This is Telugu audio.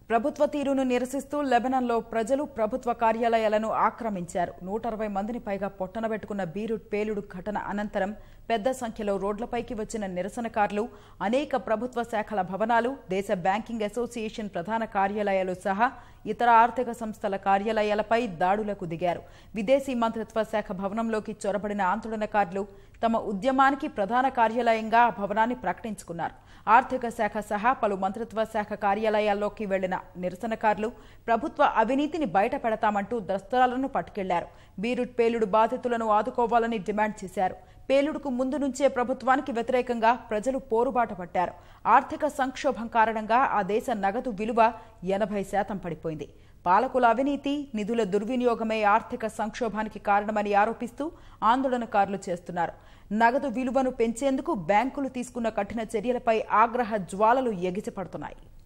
ప్రభుత్వ తీరును నిరసిస్తూ లెబనాన్లో ప్రజలు ప్రభుత్వ కార్యాలయాలను ఆక్రమించారు నూట అరవై మందిని పైగా పొట్టనబెట్టుకున్న బీరుట్ పేలుడు ఘటన అనంతరం పెద్ద సంఖ్యలో రోడ్లపైకి వచ్చిన నిరసనకారులు అనేక ప్రభుత్వ శాఖల భవనాలు దేశ బ్యాంకింగ్ అసోసియేషన్ ప్రధాన కార్యాలయాలు సహా ఇతర ఆర్థిక సంస్థల కార్యాలయాలపై దాడులకు దిగారు విదేశీ మంత్రిత్వ శాఖ భవనంలోకి చొరబడిన ఆందోళనకారులు తమ ఉద్యమానికి ప్రధాన కార్యాలయంగా ఆ భవనాన్ని ప్రకటించుకున్నారు ఆర్థిక శాఖ సహా పలు మంత్రిత్వ శాఖ కార్యాలయాల్లోకి వెళ్లిన నిరసనకారులు ప్రభుత్వ అవినీతిని బయట పెడతామంటూ దస్త్రాలను పట్టుకెళ్లారు బీరుట్ పేలుడు బాధితులను ఆదుకోవాలని డిమాండ్ చేశారు పేలుడుకు ముందు నుంచే ప్రభుత్వానికి వ్యతిరేకంగా ప్రజలు పోరుబాట పట్టారు ఆర్థిక సంక్షోభం కారణంగా ఆ దేశ నగదు విలువ ఎనభై శాతం పడిపోయింది పాలకుల అవినీతి నిధుల దుర్వినియోగమే ఆర్థిక సంక్షోభానికి కారణమని ఆరోపిస్తూ ఆందోళనకారులు చేస్తున్నారు నగదు విలువను పెంచేందుకు బ్యాంకులు తీసుకున్న కఠిన చర్యలపై ఆగ్రహ జ్వాలలు ఎగిసిపడుతున్నాయి